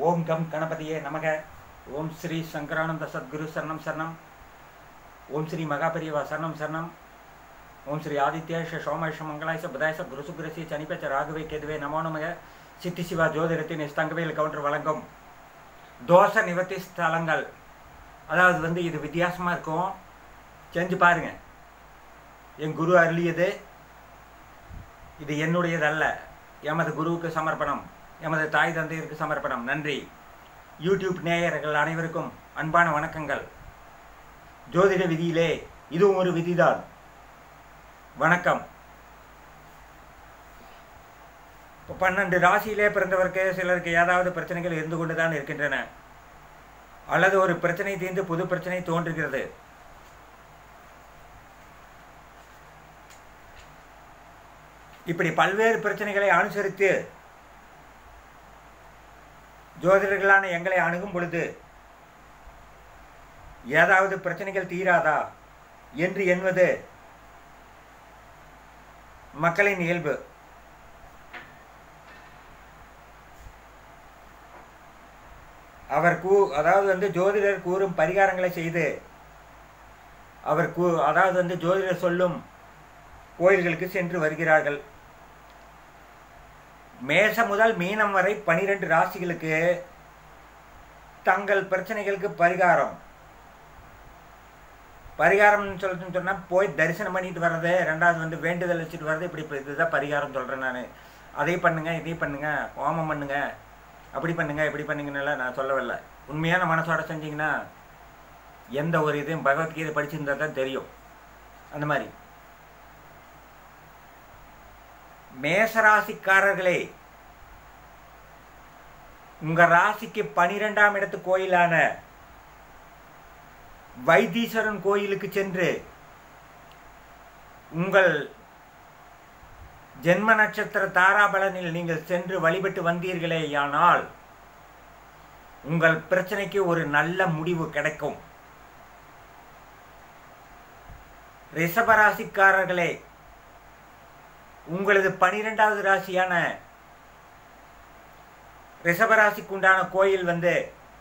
ஓம் come கணபதியே நமக ஓம் ஸ்ரீ சங்கரானந்த சத்குரு சரணம் சரணம் ஓம் ஸ்ரீ மகாபெரியவா சரணம் சரணம் ஓம் ஸ்ரீ ஆதித்யேஷ சோமேஷ மங்களாயச புதாயச குருசுகுரசி சனிப்பச்ச ராகவே கேதுவே நமோ நமக சித்தி சிவா ஜோதிடத்தின் ஸ்தங்கவேல் கவுண்டர் வழங்கும் தோஷ நிவர்த்தி ஸ்தலங்கள் அதாவது வந்து இது வித்தியாசமாக இருக்கும் செஞ்சு பாருங்க என் குரு அருளியது இது என்னுடையதல்ல எமது குருவுக்கு சமர்ப்பணம் எமது தாய் தந்தையருக்கு சமர்ப்பணம் நன்றி யூடியூப் நேயர்கள் அனைவருக்கும் அன்பான வணக்கங்கள் ஜோதிட விதியிலே இதுவும் ஒரு விதிதான் வணக்கம் இப்போ பன்னெண்டு ராசியிலே பிறந்தவருக்கு சிலருக்கு ஏதாவது பிரச்சனைகள் இருந்து கொண்டு தான் இருக்கின்றன அல்லது ஒரு பிரச்சனை தீர்ந்து புது பிரச்சனை தோன்றுகிறது இப்படி பல்வேறு பிரச்சனைகளை அனுசரித்து ஜோதிடர்களான எங்களை அணுகும் பொழுது ஏதாவது பிரச்சனைகள் தீராதா என்று எண்ணுவது மக்களின் இயல்பு அவர் கூ அதாவது வந்து ஜோதிடர் கூறும் பரிகாரங்களை செய்து அவர் கூ அதாவது வந்து ஜோதிடர் சொல்லும் கோயில்களுக்கு சென்று வருகிறார்கள் மேசம் முதல் மீனம் வரை பனிரெண்டு ராசிகளுக்கு தங்கள் பிரச்சனைகளுக்கு பரிகாரம் பரிகாரம்னு சொல்லிட்டு சொன்னால் போய் தரிசனம் பண்ணிட்டு வர்றது ரெண்டாவது வந்து வேண்டுதல் வச்சுட்டு வர்றது இப்படி இப்போ இதுதான் பரிகாரம் சொல்கிறேன் நான் அதை பண்ணுங்க இதை பண்ணுங்க ஹோமம் பண்ணுங்க அப்படி பண்ணுங்க இப்படி பண்ணுங்கன்னு நான் சொல்லவில்லை உண்மையான மனசோட செஞ்சீங்கன்னா எந்த ஒரு இதையும் பகவத்கீதை படிச்சிருந்தா தான் தெரியும் அந்த மாதிரி மேசராசிக்காரர்களே உங்க ராசிக்கு பனிரெண்டாம் இடத்து கோயிலான வைத்தீஸ்வரன் கோயிலுக்கு சென்று உங்கள் ஜென்ம நட்சத்திர தாராபலனில் நீங்கள் சென்று வழிபட்டு வந்தீர்களேயானால் உங்கள் பிரச்சனைக்கு ஒரு நல்ல முடிவு கிடைக்கும் ரிஷபராசிக்காரர்களே உங்களது பனிரெண்டாவது ராசியான ரிஷபராசிக்கு உண்டான கோயில் வந்து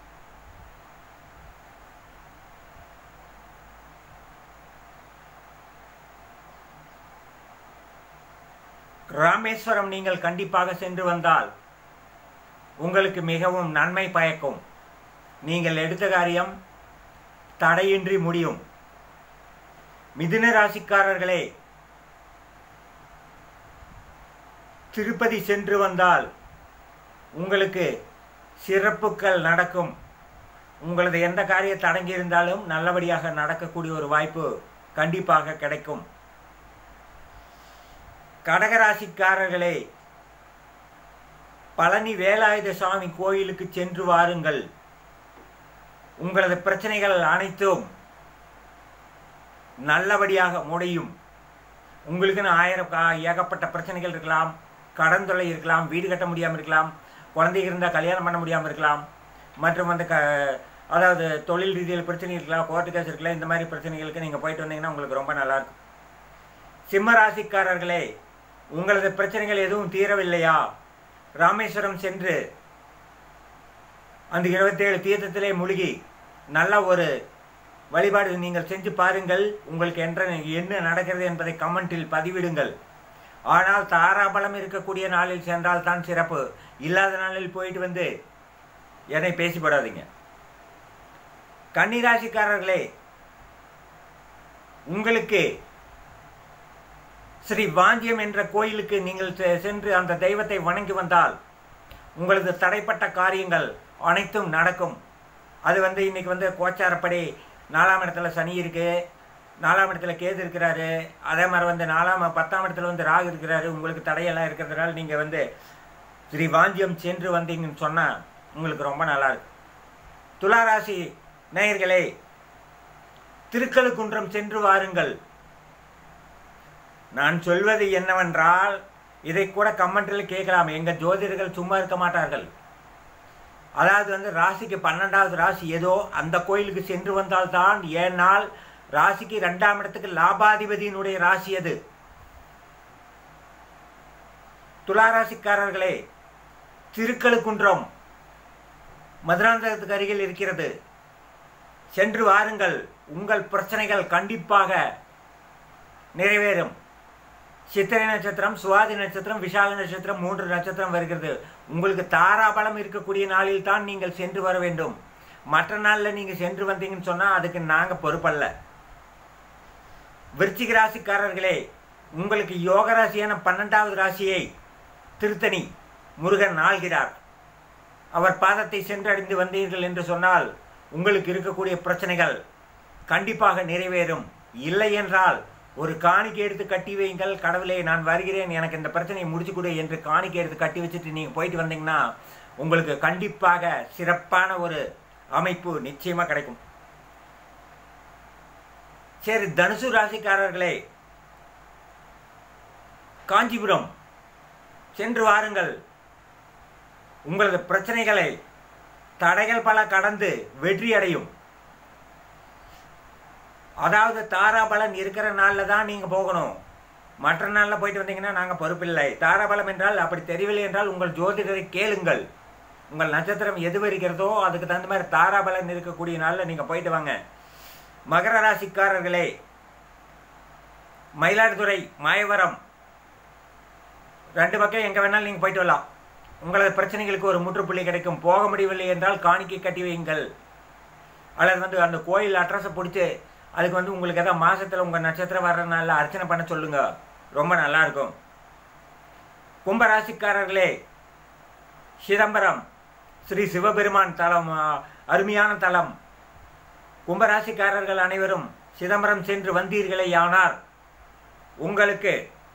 ராமேஸ்வரம் நீங்கள் கண்டிப்பாக சென்று வந்தால் உங்களுக்கு மிகவும் நன்மை பயக்கும் நீங்கள் எடுத்த காரியம் தடையின்றி முடியும் மிதுன ராசிக்காரர்களே திருப்பதி சென்று வந்தால் உங்களுக்கு சிறப்புகள் நடக்கும் உங்களது எந்த காரியத்தை அடங்கி இருந்தாலும் நல்லபடியாக நடக்கக்கூடிய ஒரு வாய்ப்பு கண்டிப்பாக கிடைக்கும் கடகராசிக்காரர்களே பழனி வேலாயுத சுவாமி கோயிலுக்கு சென்று வாருங்கள் உங்களது பிரச்சனைகள் அனைத்தும் நல்லபடியாக முடியும் உங்களுக்குன்னு ஆயிரம் ஏகப்பட்ட பிரச்சனைகள் இருக்கலாம் கடன் தொல்லை இருக்கலாம் வீடு கட்ட முடியாமல் இருக்கலாம் குழந்தைங்க இருந்தால் கல்யாணம் பண்ண முடியாமல் இருக்கலாம் மற்றும் வந்து க அதாவது தொழில் ரீதியில் பிரச்சனை இருக்கலாம் கோர்ட்டு கேஸ் இருக்கலாம் இந்த மாதிரி பிரச்சனைகளுக்கு நீங்கள் போயிட்டு வந்தீங்கன்னா உங்களுக்கு ரொம்ப நல்லாயிருக்கும் சிம்ம ராசிக்காரர்களே உங்களது பிரச்சனைகள் எதுவும் தீரவில்லையா ராமேஸ்வரம் சென்று அந்த இருபத்தேழு தீர்த்தத்திலே மூழ்கி நல்ல ஒரு வழிபாடு நீங்கள் செஞ்சு பாருங்கள் உங்களுக்கு என்ற என்ன நடக்கிறது என்பதை கமெண்டில் பதிவிடுங்கள் ஆனால் தாராபலம் இருக்கக்கூடிய நாளில் சென்றால் தான் சிறப்பு இல்லாத நாளில் போயிட்டு வந்து என்னை பேசிப்படாதீங்க கன்னிராசிக்காரர்களே உங்களுக்கு ஸ்ரீ வாஞ்சியம் என்ற கோயிலுக்கு நீங்கள் சென்று அந்த தெய்வத்தை வணங்கி வந்தால் உங்களது தடைப்பட்ட காரியங்கள் அனைத்தும் நடக்கும் அது வந்து இன்னைக்கு வந்து கோச்சாரப்படி நாலாம் இடத்துல சனி இருக்கு நாலாம் இடத்துல கேது இருக்கிறாரு அதே மாதிரி வந்து நாலாம் பத்தாம் இடத்துல வந்து ராகு இருக்கிறாரு உங்களுக்கு தடையெல்லாம் இருக்கிறதுனால நீங்கள் வந்து ஸ்ரீ வாஞ்சியம் சென்று வந்தீங்கன்னு சொன்னால் உங்களுக்கு ரொம்ப நல்லா இருக்கு துளாராசி நேயர்களே திருக்கழுக்குன்றம் சென்று வாருங்கள் நான் சொல்வது என்னவென்றால் இதை கூட கமெண்டில் கேட்கலாம் எங்கள் ஜோதிடர்கள் சும்மா இருக்க மாட்டார்கள் அதாவது வந்து ராசிக்கு பன்னெண்டாவது ராசி ஏதோ அந்த கோயிலுக்கு சென்று வந்தால்தான் ஏனால் ராசிக்கு ரெண்டாம் இடத்துக்கு லாபாதிபதியினுடைய ராசி அது துளாராசிக்காரர்களே திருக்கழுக்குன்றம் மதுராந்தகத்துக்கு அருகில் இருக்கிறது சென்று வாருங்கள் உங்கள் பிரச்சனைகள் கண்டிப்பாக நிறைவேறும் சித்திரை நட்சத்திரம் சுவாதி நட்சத்திரம் விசாக நட்சத்திரம் மூன்று நட்சத்திரம் வருகிறது உங்களுக்கு தாராபலம் இருக்கக்கூடிய நாளில் தான் நீங்கள் சென்று வர வேண்டும் மற்ற நாளில் நீங்கள் சென்று வந்தீங்கன்னு சொன்னால் அதுக்கு நாங்கள் பொறுப்பல்ல விருச்சிக ராசிக்காரர்களே உங்களுக்கு யோக ராசியான பன்னெண்டாவது ராசியை திருத்தணி முருகன் ஆள்கிறார் அவர் பாதத்தை சென்றடைந்து வந்தீர்கள் என்று சொன்னால் உங்களுக்கு இருக்கக்கூடிய பிரச்சனைகள் கண்டிப்பாக நிறைவேறும் இல்லை என்றால் ஒரு காணிக்கை எடுத்து கட்டி வையுங்கள் கடவுளே நான் வருகிறேன் எனக்கு இந்த பிரச்சனையை முடிச்சு கொடு என்று காணிக்கை எடுத்து கட்டி வச்சுட்டு நீங்கள் போயிட்டு வந்தீங்கன்னா உங்களுக்கு கண்டிப்பாக சிறப்பான ஒரு அமைப்பு நிச்சயமாக கிடைக்கும் சரி தனுசு ராசிக்காரர்களே காஞ்சிபுரம் சென்று வாருங்கள் உங்களது பிரச்சனைகளை தடைகள் பல கடந்து வெற்றி அடையும் அதாவது தாராபலன் இருக்கிற நாளில் தான் நீங்கள் போகணும் மற்ற நாளில் போயிட்டு வந்தீங்கன்னா நாங்கள் பொறுப்பில்லை தாராபலம் என்றால் அப்படி தெரியவில்லை என்றால் உங்கள் ஜோதிடரை கேளுங்கள் உங்கள் நட்சத்திரம் எது வருகிறதோ அதுக்கு தகுந்த மாதிரி தாராபலன் இருக்கக்கூடிய நாளில் நீங்கள் போயிட்டு வாங்க மகர ராசிக்காரர்களே மயிலாடுதுறை மாயவரம் ரெண்டு பக்கம் எங்கே வேணாலும் நீங்கள் போயிட்டு வரலாம் உங்களது பிரச்சனைகளுக்கு ஒரு முற்றுப்புள்ளி கிடைக்கும் போக முடியவில்லை என்றால் காணிக்கை கட்டி வையுங்கள் அல்லது வந்து அந்த கோயில் அட்ரஸை பிடிச்சி அதுக்கு வந்து உங்களுக்கு எதாவது மாதத்தில் உங்கள் நட்சத்திரம் வர்ற நாளில் அர்ச்சனை பண்ண சொல்லுங்கள் ரொம்ப நல்லாயிருக்கும் கும்பராசிக்காரர்களே சிதம்பரம் ஸ்ரீ சிவபெருமான் தலம் அருமையான தலம் கும்பராசிக்காரர்கள் அனைவரும் சிதம்பரம் சென்று வந்தீர்களே ஆனார் உங்களுக்கு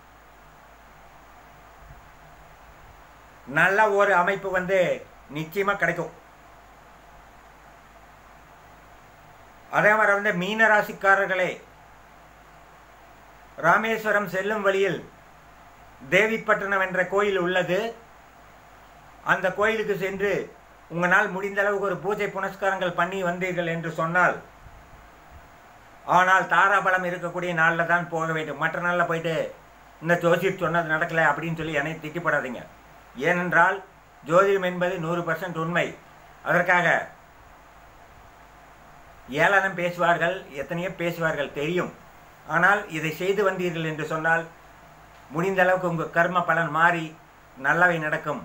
நல்ல ஒரு அமைப்பு வந்து நிச்சயமாக கிடைக்கும் அதே மாதிரி வந்து மீன ராசிக்காரர்களே ராமேஸ்வரம் செல்லும் வழியில் தேவிப்பட்டினம் என்ற கோயில் உள்ளது அந்த கோயிலுக்கு சென்று உங்களால் முடிந்த அளவுக்கு ஒரு பூஜை புனஸ்காரங்கள் பண்ணி வந்தீர்கள் என்று சொன்னால் ஆனால் தாராபலம் இருக்கக்கூடிய நாளில் தான் போக வேண்டும் மற்ற நாளில் போயிட்டு இந்த ஜோசியர் சொன்னது நடக்கலை அப்படின்னு சொல்லி என்னை திட்டிப்படாதீங்க ஏனென்றால் ஜோதிடம் என்பது நூறு பர்சன்ட் உண்மை அதற்காக ஏளனம் பேசுவார்கள் எத்தனையோ பேசுவார்கள் தெரியும் ஆனால் இதை செய்து வந்தீர்கள் என்று சொன்னால் முடிந்த அளவுக்கு உங்கள் கர்ம பலன் மாறி நல்லவை நடக்கும்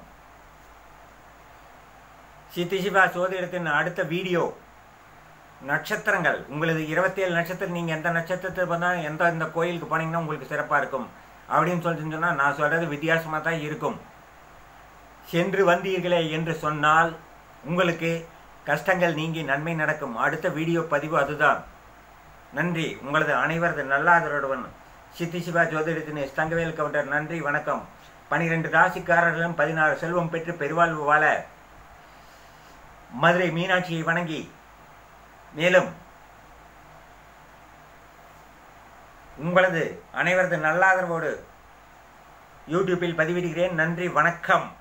சித்தி சிவா சோதிடத்தின் அடுத்த வீடியோ நட்சத்திரங்கள் உங்களது இருபத்தேழு நட்சத்திரம் நீங்கள் எந்த நட்சத்திரத்தில் வந்தால் எந்த இந்த கோயிலுக்கு போனீங்கன்னா உங்களுக்கு சிறப்பாக இருக்கும் அப்படின்னு சொல்லிட்டு சொன்னால் நான் சொல்கிறது வித்தியாசமாக தான் இருக்கும் சென்று வந்தீர்களே என்று சொன்னால் உங்களுக்கு கஷ்டங்கள் நீங்கி நன்மை நடக்கும் அடுத்த வீடியோ பதிவு அதுதான் நன்றி உங்களது அனைவரது நல்லாதருடன் சித்தி சிவா ஜோதிடத்தின் தங்கவேல் கவுண்டர் நன்றி வணக்கம் பனிரெண்டு ராசிக்காரர்களும் பதினாறு செல்வம் பெற்று பெருவாழ்வு வாழ மதுரை மீனாட்சியை வணங்கி மேலும் உங்களது அனைவரது நல்லாதரவோடு யூடியூப்பில் பதிவிடுகிறேன் நன்றி வணக்கம்